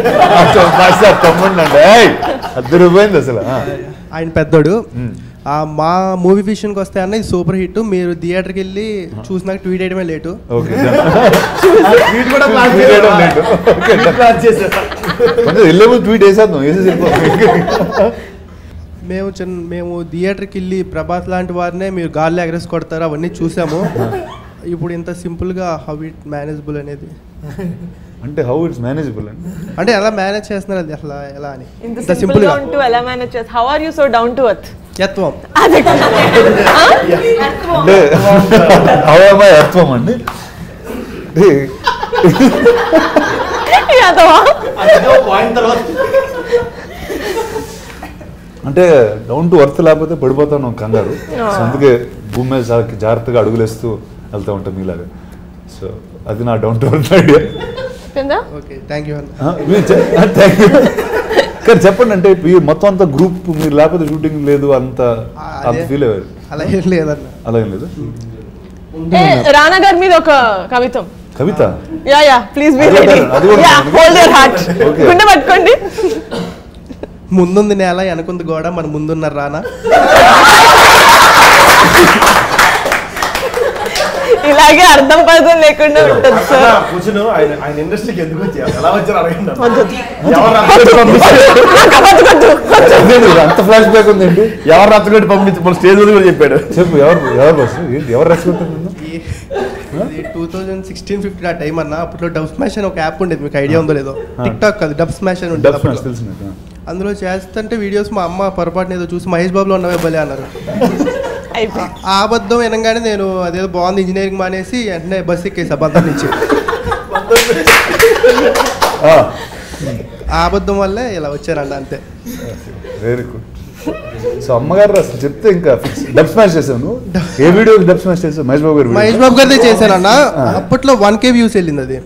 తమ్ముండి అంటే అద్దరు పోయింది అసలు ఆ. ఆయన పెద్దోడు ఆ, మా మూవీ విషయానికి వస్తే అన్న ఇది సూపర్ హిట్ మీరు థియేటర్కి వెళ్ళి చూసినాక ట్వీట్ చేయడమే లేటు ఓకే ట్వీట్ కూడా plan Tweet చేయడం చేశావా? లేదు. Okay, Tweet plan చేశావా? కొంచెం వెళ్ళే ముందు ట్వీట్ వేసేద్దాం వేసేసి వెళ్ళిపోతాం మేము చిన్న మేము థియేటర్కి వెళ్ళి ప్రభాస్ లాంటి వారినే మీరు గాల్లో ఎగరేసి కొడతారు అవన్నీ చూసాము ఇప్పుడు ఇంత సింపుల్గా హౌ ఇట్ మేనేజబుల్ అనేది అంటే హౌ ఇట్స్ మేనేజబుల్ అండి అంటే ఎలా మేనేజ్ చేస్తున్నారు అది అసలు ఎలా అని ఇంత ఇంత సింపుల్ సింపుల్గా గా ఉంటూ ఎలా మేనేజ్ చేస్తా how are you so down to earth యత్వం అంటే అవయమై అర్థం అండి అంటే అంటే డౌన్ టు అర్త్ లేకపోతే పడిపోతాను కంగారు సో అందుకే భూమి మీద చాలా జాగ్రత్తగా అడుగులేస్తూ వెళ్తూ ఉంటాం మీలాగా సో అది నా down to earth idea okay thank you అన్న థ్యాంక్ యూ కానీ చెప్పండి అంటే ఈ మొత్తం అంతా గ్రూప్ మీరు లేకపోతే షూటింగ్ లేదు అంత అంత అదే. ఫీల్ అయ్యారు అలా ఏం లేదన్న అలా ఏం లేదు ఏ, రానా గారి మీద ఒక కవితం కవిత యా యా ప్లీజ్ బి అది రెడీ కూడా- అది కూడా యా మనకి- హోల్డ్ యువర్ హార్ట్ Okay. గుండె పట్టుకోండి ముందుంది నేల వెనకుంది గోడ మన ముందున్న రానా ఇలాగే అర్థం పర్థం లేకుండా ఉంటుంది సార్ కూర్చుని ఆయన ఆయన ఇండస్ట్రీకి ఎందుకు వచ్చారు ఎలా వచ్చారు అడగండి వద్దు. ఎవరు రచ్చగొట్టి పంపించారు అంత ఫ్లాష్ బ్యాక్ ఉందండి ఎవరు రచ్చగొట్టి పంపించి మన స్టేజ్ మీద కూడా చెప్పాడు చెప్పు ఎవరు ఎవరు బస్ ఏంటి ఎవరు రెచ్చగొట్టారు నిన్ను? ఇది టూ థౌజండ్ సిక్స్టీన్ ఫిఫ్టీన్ ఆ టైం అన్న అప్పట్లో డబ్ స్మాష్ అని ఒక యాప్ ఉండేది మీకు ఐడియా ఉందో లేదో ఆ. టిక్ టాక్ కాదు డబ్ స్మాష్ అని Dub ఉండేది Smash అప్పట్లో. తెలుసు నాకు, ఆ. అందులో చేస్తుంటే వీడియోస్ మా అమ్మ పొరపాటున ఏదో చూసి మహేష్ బాబులో ఉన్నవే భలే అన్నారు ఆ అబద్ధం వినగానే నేను అదేదో బాగుంది ఇంజనీరింగ్ మానేసి వెంటనే బస్ ఎక్కేసి అబద్ధం నుంచి ఆ, ఆ అబద్ధం వల్లే ఇలా వచ్చానండి అంతే వెరీ గుడ్ సో అమ్మగారు అసలు చెప్తే ఇంకా ఫిక్స్ డబ్ స్మాష్ చేసావు నువ్వు ఏ వీడియో డబ్ స్మాష్ చేసావు మహేష్ బాబు గారు మహేష్ బాబు గారిదే చేశానన్న అప్పట్లో వన్ కే వ్యూస్ వెళ్ళింది అది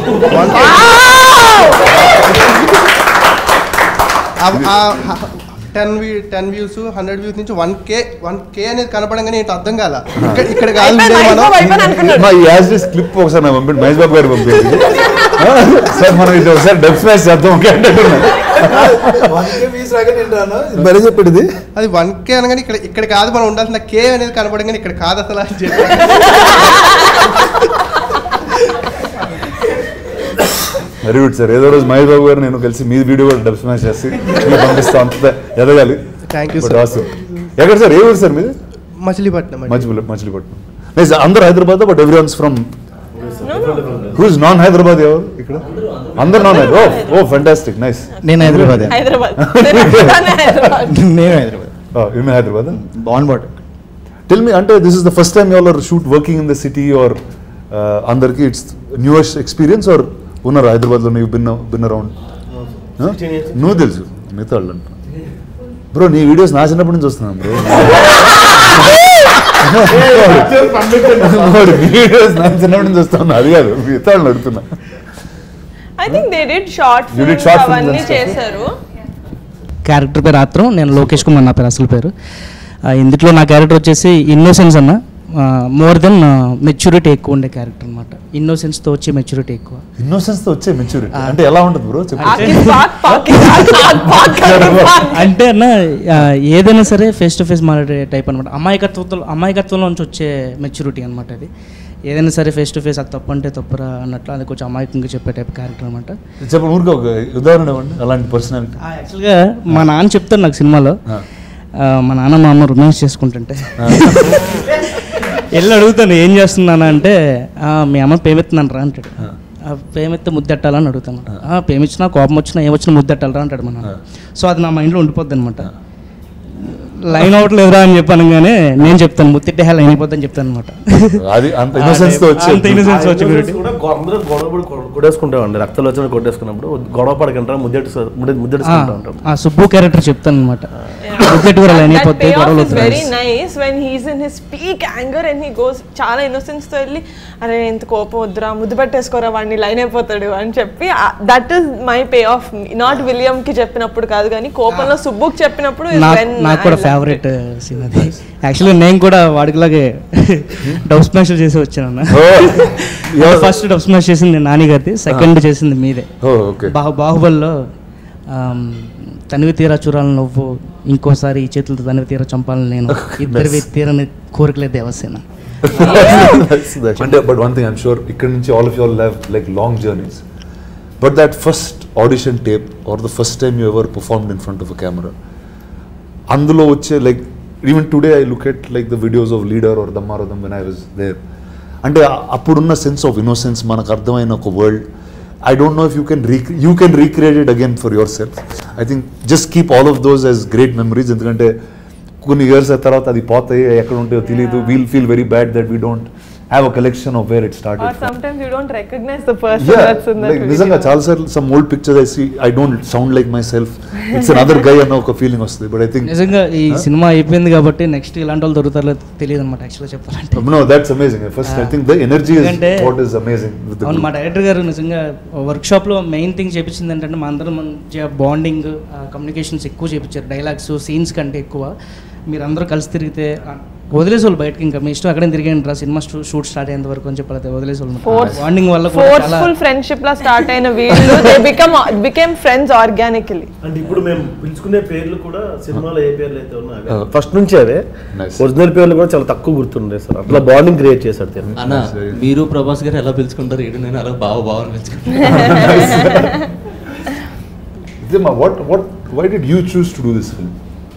ten view ten views hundred views నుంచి వన్ కే వన్ కే అనేది కనపడంగానే ఏంటి అర్థం కాల ఇక్కడ ఇక్కడ కాదు ఉండేది మనం మా యాజ్ డిస్ క్లిప్ ఒకసారి నాకు పంపిండి మహేష్ బాబు గారు పంపించండి సార్ మనం ఇది ఒకసారి డబ్ స్మాష్ చేద్దాం ఓకే అంటే భలే చెప్పాడు ఇది అది వన్ కే అనగానే ఇక్కడ ఇక్కడ కాదు మనం ఉండాల్సిన కే అనేది కనపడంగానే ఇక్కడ కాదు అసలు అని చెప్పి వెరీ గుడ్ సార్ ఏదో రోజు మహేష్ బాబు గారు నేను కలిసి మీ వీడియో కూడా డబ్ స్మాష్ చేసి మీకు పంపిస్తాం అంత ఎదగాలి Thank you, But sir. awesome. ఎక్కడ సార్ ఏ ఊరు సార్ మీది మచిలీపట్నం అండి. మచిలీ మచిలీపట్నం Nice. అందరు Hyderabad but every ones from who's non Hyderabad ఎవరు ఇక్కడ అందరు non Hyderabad oh fantastic nice నేను హైదరాబాద్ హైదరాబాద్ నేను Hyderabad in Hyderabad born but tell me అంటే this is the first time your shoot working in the city or అందరికి ఇట్స్ న్యూయెస్ట్ ఎక్స్పీరియన్స్ ఆర్ ఉన్నారు హైదరాబాద్లో నువ్వు బిన్న బిన్న అరౌండ్ నువ్వు తెలుసు మిగతా వాళ్ళు అంట బ్రో నీ వీడియోస్ నా చిన్నప్పటి నుంచి వస్తున్నాను బ్రో వీడియోస్ నా చిన్నప్పటి నుంచి వస్తున్నా అది కాదు మిగతా వాళ్ళని అడుగుతున్నా I think they did short You did films short films అవన్నీ and stuff. చేశారు క్యారెక్టర్ పేరు ఆత్రం నేను లోకేష్ కుమార్ నా పేరు అసలు పేరు ఆ, ఇందులో నా క్యారెక్టర్ వచ్చేసి ఇన్నోసెన్స్ అన్న మోర్ దెన్ మెచ్యూరిటీ ఎక్కువ ఉండే క్యారెక్టర్ అనమాట ఇన్నోసెన్స్తో వచ్చే మెచ్యూరిటీ ఎక్కువ ఇన్నోసెన్స్ తో వచ్చే మెచ్యూరిటీ అంటే ఎలా ఉంటుంది బ్రో అంటే అన్న ఆ, ఏదైనా సరే ఫేస్ టు ఫేస్ మాట్లాడే టైప్ అనమాట అమాయకత్వంతో అమాయకత్వంలో నుంచి వచ్చే మెచ్యూరిటీ అనమాట అది ఏదైనా సరే ఫేస్ టు ఫేస్ అది తప్పు అంటే తప్పురా అన్నట్లు అది కొంచెం అమాయకంగా చెప్పే టైప్ క్యారెక్టర్ అనమాట చెప్ప ఊరికే ఒక ఉదాహరణ ఇవ్వండి అలాంటి పర్సనాలిటీ యాక్చువల్గా మా నాన్న చెప్తారు నాకు సినిమాలో ఆ, మా నాన్న మా అమ్మ రొమాన్స్ చేసుకుంటుంటే వెళ్ళి అడుగుతాను ఏం చేస్తున్నాను అంటే "ఆ, మీ అమ్మ పేమెత్తున్నాను రా అంటాడు "ఆ, పేమెత్తే ముద్దెట్టాలని అడుగుతాను "ఆ, పేమిచ్చినా కోపం వచ్చినా ఏమొచ్చినా ముద్దెట్టాలరా అంటాడు మన సో అది నా మైండ్లో ఉండిపోద్ది అనమాట లైన్ అవ్వట్లేదురా అని చెప్పాను కానీ నేను చెప్తాను ముత్తిట్టే లైన్ అయిపోద్దని చెప్తాను అనమాట అది అంత innocence తో వచ్చే- అంత innocence తో వచ్చే ఆ purity. కూడా గొ- అందరూ గొడవ పడి కొ- కొట్టేసుకుంటామండి రక్తాలు వచ్చిన కొట్టేసుకున్నప్పుడు గొడవ పడకంటారా ముద్దెట్టు ముద్దెట్టుకుంటా ఉంటాం ఆ సుబ్బు క్యారెక్టర్ చెప్తాను అనమాట ముద్దెట్టు కూడా లైన్ That అయిపోతాయి payoff గొడవలు is very వస్తాయి nice when he's in his peak anger and he goes చాలా innocence తో వెళ్ళి అరే ఎంత కోపం వద్దురా ముద్దు పెట్టేసుకోరా వాడిని లైన్ అయిపోతాడు అని చెప్పి that is my payoff not William కి చెప్పినప్పుడు కాదు కానీ కోపంలో సుబ్బుకి చెప్పినప్పుడు is నాకు when నాకు కూడా I loved ఫేవరెట్ సీన్ అది యాక్చువల్లీ నేను కూడా వాడికిలాగే డబ్ స్మాష్ చేసి వచ్చాను ఫస్ట్ డబ్ స్మాష్ చేసింది నాని గారిది సెకండ్ చేసింది మీదే Oh, okay. బాహు బాహుబలిలో ఆమ్, తనివి తీరా చూడాలని నువ్వు ఇంకోసారి ఈ చేతులతో తనివి తీరా చంపాలని నేను ఇద్దరివి తీరని కోరికలే దేవసేన అంటే but one thing I'm sure ఇక్కడ నుంచి all of your live like long journeys but that first audition tape are the first time you ever performed in front of a camera అందులో వచ్చే like even today I look at like the videos of Leader or Dum Maaro Dum when I was there అంటే ఆ- అప్పుడున్న sense of innocence మనకు అర్థమైన ఒక world I don't know if you can re you can recreate it again for yourself I think just keep all of those as great memories ఎందుకంటే కొన్ని years తర్వాత అది పోతాయి ఎక్కడ ఉంటాయో తెలియదు we'll feel very bad that we don't have a collection of where it or started sometimes you don't recognize the person Yeah, that's in that like video. నిజంగా చాలా సార్లు some old pictures I see I don't sound like myself it's other guy అన్న ఒక feeling వస్తుంది but I think నిజంగా ఈ cinema అయిపోయింది కాబట్టి నెక్స్ట్ ఇలాంటి వాళ్ళు దొరుకుతారో తెలియదు అనమాట యాక్చువల్గా చెప్పాలంటే no that's amazing first I think the energy is ఎందుకంటే- వాట్ ఇస్ అమేజింగ్ విత్ అవును మా డైరెక్టర్ గారు నిజంగా వర్క్షాప్లో మెయిన్ థింగ్ చేపించింది ఏంటంటే మా అందరం మంచిగా బాండింగ్ కమ్యూనికేషన్స్ ఎక్కువ చేపించారు డైలాగ్స్ సీన్స్ కంటే ఎక్కువ మీరందరూ కలిసి తిరిగితే ఆ, వదిలేసి వాళ్ళు బయటకి ఇంకా మీ ఇష్టం ఎక్కడ తిరిగండి రా సినిమా షూట్ స్టార్ట్ అయ్యేంత వరకు అని చెప్పలేదు వదిలేసి వాళ్ళు Force- బాండింగ్ వల్ల కూడా చాలా ఫోర్స్ఫుల్ ఫ్రెండ్షిప్ లా స్టార్ట్ అయిన వీళ్ళు they become became friends organically అంటే ఇప్పుడు మేము పిలుచుకునే పేర్లు కూడా సినిమాలో ఏ పేర్లు అయితే ఉన్నాయో Uh, ఫస్ట్ నుంచి అవే Nice. ఒరిజినల్ పేర్లు కూడా చాలా తక్కువ గుర్తుండే సార్ అట్లా బాండింగ్ క్రియేట్ చేశాడు తిను. అన్న మీరు ప్రభాస్ గారు ఎలా పిలుచుకుంటారు ఇటు నేను అలా బావ బావ అని పిలుచుకుంటాను ఇదేమా what what why did you choose to do this film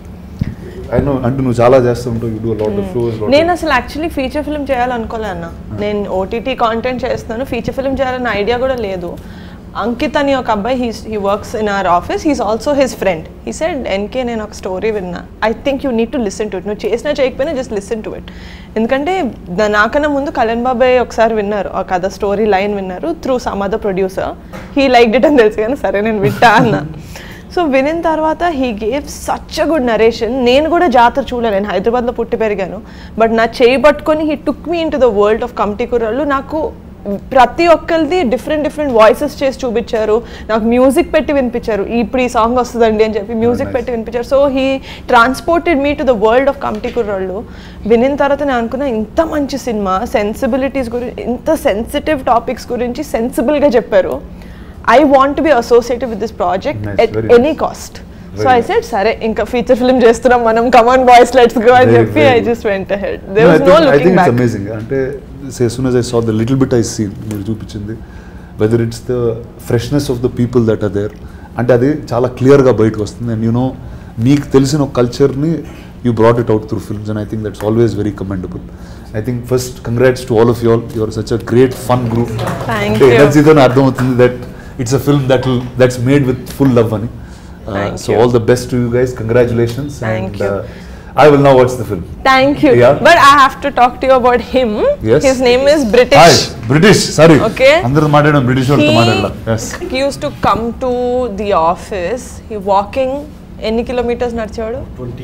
I know అంటే నువ్వు చాలా చేస్తూ ఉంటావు you do lot of shows నేను అసలు యాక్చువల్లీ ఫీచర్ ఫిల్మ్ చేయాలనుకోలే అన్న నేను ఓటీటీ కాంటెంట్ చేస్తున్నాను ఫీచర్ ఫిల్మ్ చేయాలన్న ఐడియా కూడా లేదు అంకిత్ అని ఒక అబ్బాయి he's he works in our office he's also his friend he said ఎన్కే నేను ఒక స్టోరీ విన్నా I think you need to listen to it నువ్వు చేసినా చేయకపోయినా జస్ట్ లిసన్ టు ఇట్ ఎందుకంటే ద- నాకన్నా ముందు కళ్యాణ్ బాబాయ్ ఒకసారి విన్నారు ఒక కథ స్టోరీ లైన్ విన్నారు through some other producer he like it అని తెలుసు కానీ సరే నేను వింటా అన్నా సో వినిన తర్వాత he gave such a good narration నేను కూడా జాతర చూడలేను నేను హైదరాబాద్లో పుట్టి పెరిగాను బట్ నా చేయి పట్టుకొని he took me into the world of Committee Kurrallu నాకు ప్రతి ఒక్కరిది డిఫరెంట్ డిఫరెంట్ వాయిసెస్ చేసి చూపించారు నాకు మ్యూజిక్ పెట్టి వినిపించారు ఇప్పుడు ఈ సాంగ్ వస్తుందండి అని చెప్పి మ్యూజిక్ పెట్టి వినిపించారు so he transported me to the world of Committee Kurrallu వినిన తర్వాత నేను అనుకున్నా ఇంత మంచి సినిమా సెన్సిబిలిటీస్ గురించి ఇంత సెన్సిటివ్ టాపిక్స్ గురించి సెన్సిబుల్గా చెప్పారు I want be associated with this project Nice, at very any cost so Very I said సరే ఇంకా ఫీచర్ ఫిల్మ్ చేస్తున్నాం మనం కమాన్ బాయ్స్ లెట్స్ గో అని Very, చెప్పి ఐ very జస్ట్ వెంట head there No, I was think, no I think looking it's back amazing. అంటే say, as soon as I saw the little bit I seen మీరు చూపించింది whether it's the freshness of the people that are there అంటే అది చాలా క్లియర్గా బయటకు వస్తుంది and you know మీకు తెలిసిన ఒక కల్చర్ని you brought it out through films and I think that's always very commendable I think first congrats to all of you all your such a great fun group Thank అంటే you. ఎనర్జీతోనే అర్థమవుతుంది that it's a film that that's made with full love అని Thank so you. All the best to you guys congratulations Thank and you. I will now what's the film thank you Yeah. But I have to talk to you about him Yes. His name is hi British British sorry Okay. అందరూ మాట్లాడడం British వాళ్ళతో He- మాట్లాడలా yes He used to come to the office. He walking ఎన్ని kilometres నడిచాడు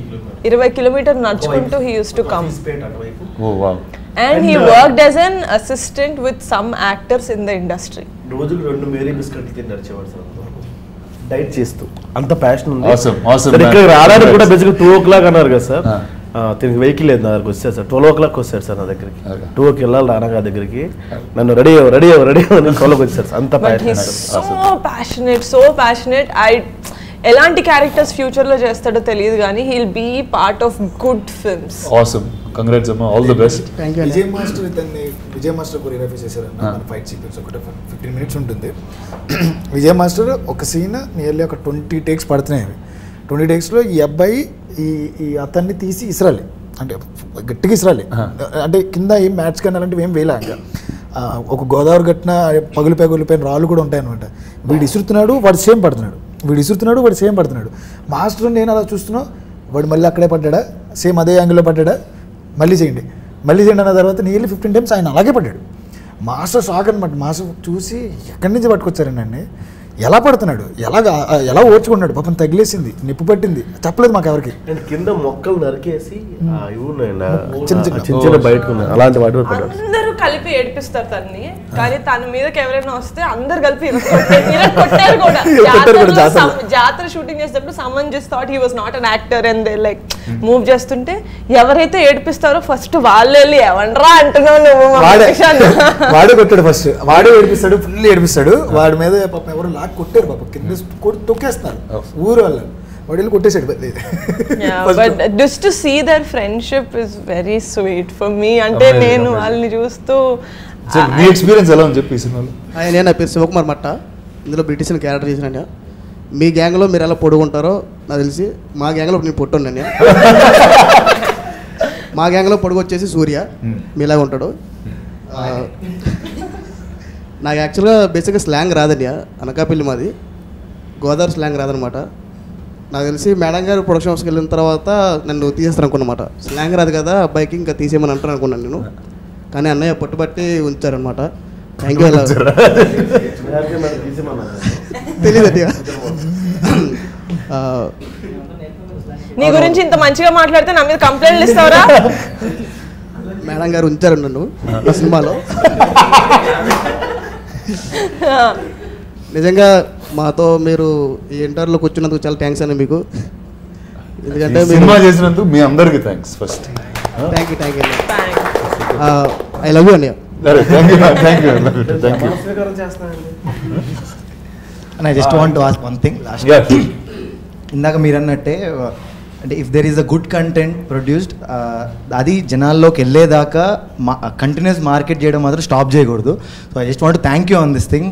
ఇరవై kilometre నడుచుకుంటూ he use to come oh wow and he worked as an assistant with some actors in the industry రోజుకు రెండు Mary బిస్కెట్లు తిని నడిచేవాడు sir diet చేస్తూ అంత ప్యాషన్ ఉంది Awesome, awesome, సార్ ఇక్కడ man. రావడానికి కూడా Congrats. బేసిక్గా టూ ఓ క్లాక్ అన్నారు కదా సార్ Ah. ఆ, దీనికి వెహికల్ లేదు నా దగ్గరకు వచ్చారు సార్ ట్వెల్వ్ ఓ క్లాక్ వచ్చారు సార్ నా దగ్గరికి టూ ఓకి వెళ్ళాలి రానగా దగ్గరికి నన్ను రెడీ అవ్వ రెడీ అవ్వ రెడీ అవ్వ ట్వెల్వ్కి వచ్చారు సార్ అంత but he passion so passionate so passionate I ఎలాంటి క్యారెక్టర్స్ ఫ్యూచర్లో చేస్తాడో తెలియదు కానీ he'll be part of good films awesome congrats అమ్మా all the best Vijay master ఇతన్ని విజయ్ మాస్టర్ కొరియోగ్రఫీ చేశారన్న మన ఫైట్ సీక్వెన్స్ ఒకటి ఫిఫ్టీన్ మినిట్స్ ఉంటుంది విజయ్ మాస్టర్ ఒక సీన్ నియర్లీ ఒక ట్వంటీ టేక్స్ పడుతున్నాయి అవి ట్వంటీ టేక్స్లో ఈ అబ్బాయి ఈ ఈ అతన్ని తీసి ఇసరాలి అంటే గట్టిగా ఇసరాలి అంటే కింద ఏం మ్యాచ్ కానీ అలాంటివి ఏం వేయలే ఇంకా ఆ, ఒక గోదావరి గట్టిన పగులిపోయి పగులిపోయిన రాళ్ళు కూడా ఉంటాయి అనమాట వీడు ఇసురుతున్నాడు వాడు సేమ్ పడుతున్నాడు వీడు ఇసురుతున్నాడు వాడు సేమ్ పడుతున్నాడు మాస్టర్ నేను అలా చూస్తున్నా వాడు మళ్ళీ అక్కడే పడ్డాడా సేమ్ అదే యాంగిల్లో పడ్డాడా మళ్ళీ చేయండి మళ్ళీ చేయండి అన్న తర్వాత నియర్లీ ఫిఫ్టీన్ టైమ్స్ ఆయన అలాగే పడ్డాడు మాస్టర్ షాక్ అనమాట మాస్టర్ చూసి ఎక్కడి నుంచి పట్టుకొచ్చారండి అండి ఎలా పడుతున్నాడు ఎలా ఎలా ఓర్చుకున్నాడు పాపం తగిలేసింది నిప్పు పట్టింది చెప్పలేదు మాకు ఎవరికి నేను కింద మొక్కలు నరికేసి ఆ, ఇవి ఉన్నాయండి ఆ, చిన్న చిన్న- చిన్న చిన్న బయటకు ఉన్నాయి అలాంటి వాటి మీద పడ్డాడు అందరూ కలిపి ఏడిపిస్తారు తన్ని కానీ తన మీదకి ఎవరైనా వస్తే అందరు కలిపి ఇరగొట్టారు. ఇరగొట్టారు కూడా కొట్టారు కూడా జాతరలో జాతరలో. some- జాతర షూటింగ్ చేసేటప్పుడు someone just thought he was not an actor and they like move చేస్తుంటే ఎవరైతే ఏడిపిస్తారో ఫస్ట్ వాళ్ళు వెళ్ళి ఎవండ్రా అంటున్నావు నువ్వు మా వాడే ప్రతిక్షాన్ని." వాడే కొట్టాడు ఫస్ట్ వాడే ఏడిపిస్తాడు ఫుల్ ఏడిపిస్తాడు వాడి మీద పాపం ఎవరు లాక్ కొట్టారు పాపం కింద కొట్టి తొక్కేస్తారు ఊరు వాళ్ళు వాడు వెళ్ళి కొట్టేసాడు Yeah, First. but just to see their friendship is very sweet for me. అంటే Amazing, నేను amazing. వాళ్ళని చూస్తూ సో మీ ఎక్స్పీరియన్స్ ఎలా ఉంది చెప్పి ఈ సినిమాలో ఆయన నేను నా పేరు శివకుమార్ మట్ట ఇందులో బ్రిటిష్ అని క్యారెక్టర్ చేసిన మీ గ్యాంగ్లో మీరు ఎలా పొడుగుంటారో నాకు తెలిసి మా గ్యాంగ్లో నేను పొట్టున్నాను మా గ్యాంగ్లో పొడుగు వచ్చేసి సూర్య మీలాగా ఉంటాడు ఆ, నాకు యాక్చువల్గా బేసిక్గా స్లాంగ్ రాదండి అనకాపల్లి మాది గోదావరి స్లాంగ్ రాదనమాట నాకు తెలిసి మేడం గారు ప్రొడక్షన్ హౌస్కి వెళ్ళిన తర్వాత నన్ను తీసేస్తాను అనుకున్నమాట స్లాంగ్ రాదు కదా అబ్బాయికి ఇంకా తీసేయమని అంటాను అనుకున్నాను నేను కానీ అన్నయ్య పట్టుబట్టి ఉంచారనమాట థ్యాంక్ యూ తెలియదండి నీ గురించి ఇంత మంచిగా మాట్లాడితే నా మీద కంప్లైంట్లు ఇస్తావరా మేడం గారు ఉంచారు నన్ను నా సినిమాలో నిజంగా మాతో మీరు ఈ ఇంటర్లో కూర్చున్నందుకు చాలా థ్యాంక్స్ అండి మీకు ఎందుకంటే ఈ సినిమా చేసినందుకు మీ అందరికీ thanks first thank you thank you I love you అన్నయ్య thank you thank you thank you and I just want to ask one thing last Yeah. ఇందాక మీరు అన్నట్టే అంటే if there is a good content produced అది జనాల్లోకి వెళ్ళేదాకా మా continuous market చేయడం మాత్రం స్టాప్ చేయకూడదు so I just want thank you on this thing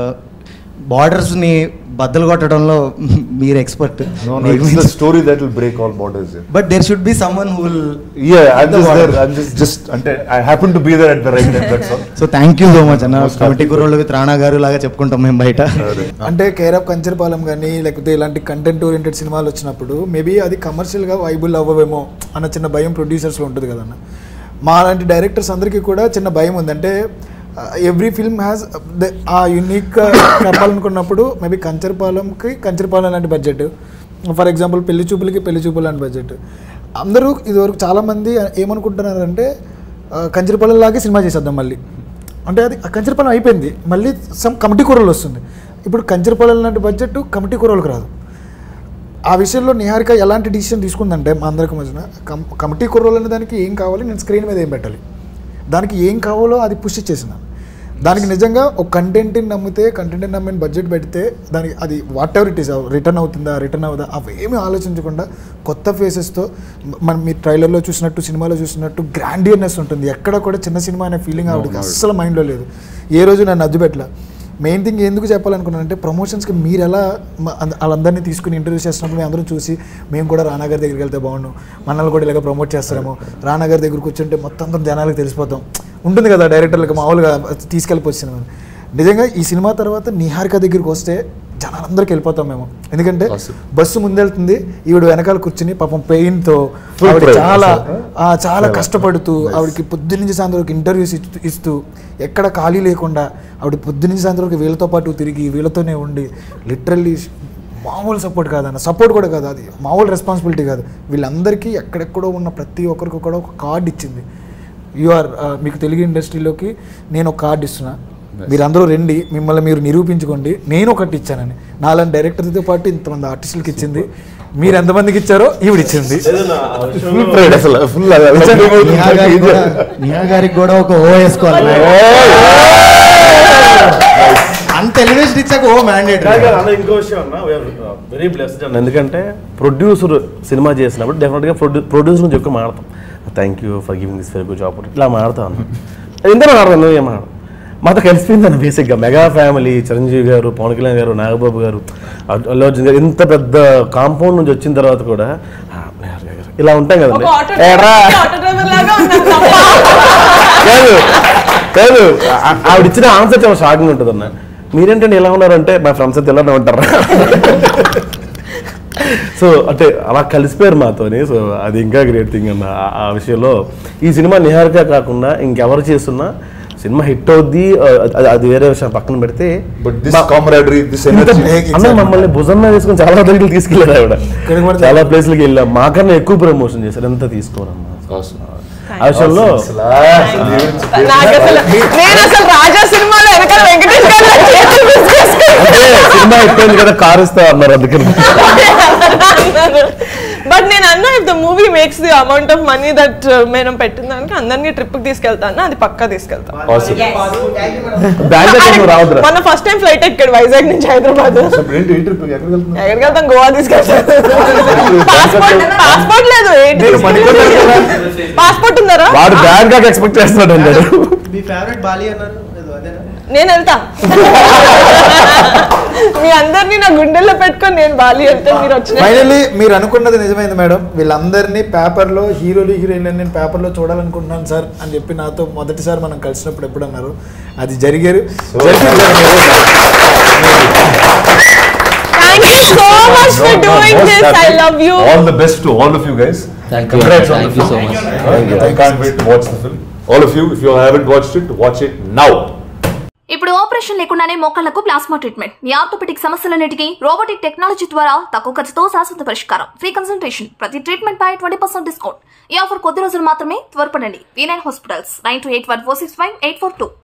బార్డర్స్ని బద్దలు కొట్టడంలో మీరు expert No, no, it's the story that will break all borders. Yeah, but there should be someone who will yeah I'm just there. I'm just, just, అంటే I happen to be there at the right time. That's all. So thank you so much అన్న Most Committee happy. Kurrollu with Rana గారు లాగా చెప్పుకుంటాం మేము బయట అంటే care of Kancharapalem కానీ లేకపోతే ఇలాంటి కంటెంట్ ఓరియంటెడ్ సినిమాలు వచ్చినప్పుడు మేబీ అది కమర్షియల్గా వైబుల్ అవ్వవేమో అన్న చిన్న భయం ప్రొడ్యూసర్స్లో ఉంటుంది కదన్న మా లాంటి డైరెక్టర్స్ అందరికీ కూడా చిన్న భయం ఉంది అంటే every film has a unique చెప్పాలనుకున్నప్పుడు మేబీ కంచరపాలెంకి కంచరపాలెం లాంటి బడ్జెట్ ఫర్ ఎగ్జాంపుల్ పెళ్లి చూపులకి పెళ్లి చూపులు లాంటి బడ్జెట్ అందరూ ఇదివరకు చాలామంది ఏమనుకుంటున్నారంటే కంచరపాలెం లాగే సినిమా చేసేద్దాం మళ్ళీ అంటే అది ఆ కంచరపాలెం అయిపోయింది మళ్ళీ సమ్ కమిటీ కూరలు వస్తుంది ఇప్పుడు కంచరపాలెం లాంటి బడ్జెట్ కమిటీ కూరలకు రాదు ఆ విషయంలో నిహారిక ఎలాంటి డిసిషన్ తీసుకుందంటే మా అందరికి మధ్యన కం కమిటీ కుర్రోలు అనే దానికి ఏం కావాలి నేను స్క్రీన్ మీద ఏం పెట్టాలి దానికి ఏం కావాలో అది పుష్ ఇచ్చేసిన దానికి నిజంగా ఒక కంటెంట్ని నమ్మితే కంటెంట్ని నమ్మిన బడ్జెట్ పెడితే దానికి అది whatever it is return అవుతుందా రిటర్న్ అవుదా అవేమీ ఆలోచించకుండా కొత్త ఫేసెస్తో మనం మీ ట్రైలర్లో చూసినట్టు సినిమాలో చూసినట్టు గ్రాండియర్నెస్ ఉంటుంది ఎక్కడ కూడా చిన్న సినిమా అనే ఫీలింగ్ ఆవిడకి అవును. అస్సలు మైండ్లో లేదు ఏ రోజు నన్ను అద్దు పెట్టలే మెయిన్ థింగ్ ఎందుకు చెప్పాలనుకున్నానంటే ప్రమోషన్స్కి మీరు ఎలా మ- అంద- వాళ్ళందరినీ తీసుకుని ఇంటర్వ్యూ చేస్తున్నప్పుడు మేము అందరం చూసి మేము కూడా రానా గారి దగ్గరికి వెళ్తే బాగుండు మనల్ని కూడా ఇలాగ ప్రమోట్ చేస్తారేమో రానా గారి దగ్గర కూర్చుంటే మొత్తం అందరం జనాలకు తెలిసిపోతాం ఉంటుంది కదా డైరెక్టర్లకు మామూలుగా తీసుకెళ్ళిపోవచ్చు సినిమా నిజంగా ఈ సినిమా తర్వాత నిహారిక దగ్గరికి వస్తే జనాలందరికీ వెళ్ళిపోతాం మేము ఎందుకంటే బస్సు ముందెళ్తుంది ఈవిడ వెనకాల కూర్చుని పాపం పెయిన్తో Full ఆవిడ pride. చాలా Huh? ఆ, చాలా Yeah. కష్టపడుతూ ఆవిడకి పొద్దున్నుంచి సాయంత్రం వరకు ఇంటర్వ్యూస్ ఇస్తూ ఇస్తూ ఎక్కడ ఖాళీ లేకుండా ఆవిడ పొద్దున్నుంచి సాయంత్రం వరకు వీళ్ళతో పాటు తిరిగి వీళ్ళతోనే ఉండి లిటరల్లీ మామూలు సపోర్ట్ కాదన్న సపోర్ట్ కూడా కాదు అది మామూలు రెస్పాన్సిబిలిటీ కాదు వీళ్ళందరికీ ఎక్కడెక్కడో ఉన్న ప్రతి ఒక్కరికి కూడా ఒక కార్డు ఇచ్చింది యు ఆర్ మీకు తెలుగు ఇండస్ట్రీలోకి నేను ఒక కార్డు ఇస్తున్నా మీరందరూ రండి మిమ్మల్ని మీరు నిరూపించుకోండి నేను ఒకటి ఇచ్చానని నాలాంటి డైరెక్టర్తో పాటు ఇంతమంది ఆర్టిస్టులకి ఇచ్చింది మీరు ఎంతమందికి ఇచ్చారో ఈవిడ ఇచ్చింది Full pride అసలు. Full అలా. నిహా గారికి కూడా నిహా గారికి కూడా ఒక ఓ వేసుకోవాలి అంత ఎలివేషన్ ఇచ్చాక ఓ మ్యాండేట్ కాదు కాదు, అన్న ఇంకో విషయం అన్న వెరీ బ్లెస్డ్ అన్న ఎందుకంటే ప్రొడ్యూసర్ సినిమా చేసినప్పుడు డెఫినెట్గా ప్రొడ్యూ ప్రొడ్యూసర్ గురించి ఎక్కువ మాడతాం thank you for giving this very good job ఇట్లా మాడతాం అన్న ఎంత మాడతాను నువ్వు ఏం మాడతావు మాతో కలిసిపోయింది అన్న బేసిక్గా మెగా ఫ్యామిలీ చిరంజీవి గారు పవన్ కళ్యాణ్ గారు నాగబాబు గారు అల్లు అల్లు అర్జున్ గారు ఇంత పెద్ద కాంపౌండ్ నుంచి వచ్చిన తర్వాత కూడా "ఆ, నిహార్ గారు", ఇలా ఉంటాం కదండి ఒక ఆటో ఏడ్రా. ఆటో డ్రైవర్ లాగా ఉన్నాను తప్ప. కాదు కాదు ఆ- ఆవిడ ఇచ్చిన ఆన్సర్ చాలా షాకింగ్ ఉంటుంది అన్న మీరేంటంటే ఎలా ఉన్నారంటే మా ఫ్రెండ్స్ అయితే ఇలానే ఉంటారా సో అంటే అలా కలిసిపోయారు మాతోని సో అది ఇంకా గ్రేట్ థింగ్ అన్న ఆ- ఆ విషయంలో ఈ సినిమా నిహారిక కాకుండా ఇంకెవరు చేస్తున్నా సినిమా హిట్ అవుద్ది ఆ, అది- అది వేరే విషయం పక్కన పెడితే But this camaraderie, this energy. అన్న మమ్మల్ని భుజం మీద తీసుకొని చాలా దగ్గరికి తీసుకెళ్ళారు ఆవిడ చాలా ప్లేస్లకి వెళ్ళాం మాకన్నా ఎక్కువ ప్రమోషన్ చేశారు ఎంత తీసుకోరమ్మా ఆ విషయంలో నాకు అసలు నేను అసలు రాజా సినిమాలో వెనకాల వెంకటేష్ గారు చేతులు పిసికేసుకుని అంటే సినిమా అయిపోయింది కదా కారు ఇస్తా అన్నారు అందుకని బట్ నేను అన్నా if the movie makes the amount of money that మనం పెట్టిన దానికి అందరినీ ట్రిప్ కి తీసుకెళ్తాను అది పక్కా తీసుకెళ్తాను బ్యాంక్ అకౌంట్ రావద్దురా మొన్న ఫస్ట్ టైం ఫ్లైట్ ఎక్కాడు వైజాగ్ నుంచి హైదరాబాద్ ఏంటి ఏంటి ట్రిప్ ఎక్కడికి వెళ్తున్నా ఎక్కడికి వెళ్తాం గోవా తీసుకెళ్తాను పాస్పోర్ట్ పాస్పోర్ట్ లేదు పాస్పోర్ట్ ఉందరా వాడు బ్యాంకాక్ ఎక్స్పెక్ట్ చేస్తున్నాడు అన్నాడు మీ ఫేవరెట్ బాలి అన్నారు ఏదో అదేనా నేను వెళ్తా మీ అందరినీ నా గుండెల్లో పెట్టుకొని నేను బాలి వెళ్తే మీరు వచ్చిన ఫైనల్లీ మీరు అనుకున్నది నిజమైంది మేడం వీళ్ళందరినీ పేపర్లో హీరోలు హీరోయిన్లు నేను పేపర్లో చూడాలనుకుంటున్నాను సార్ అని చెప్పి నాతో మొదటిసారి మనం కలిసినప్పుడు ఎప్పుడు అన్నారు అది జరిగారు thank you so much for doing this I love you All the best to all of you guys. Thank you. Congrats on Thank the you so film. much. Thank you. I can't wait to watch the film. All of you, if you haven't watched it, watch it now. ఇప్పుడు operation లేకుండానే మోకాళ్లకు plasma treatment మీ orthopaedic సమస్యలన్నిటికీ robotic technology ద్వారా తక్కువ ఖర్చుతో శాశ్వత పరిష్కారం ఫ్రీ కన్సల్టేషన్ ప్రతి ట్రీట్మెంట్ పై ట్వంటీ పర్సెంట్ డిస్కౌంట్ ఈ ఆఫర్ కొద్ది రోజులు మాత్రమే త్వరపడండి V nine hospitals nine two eight one four six five eight four two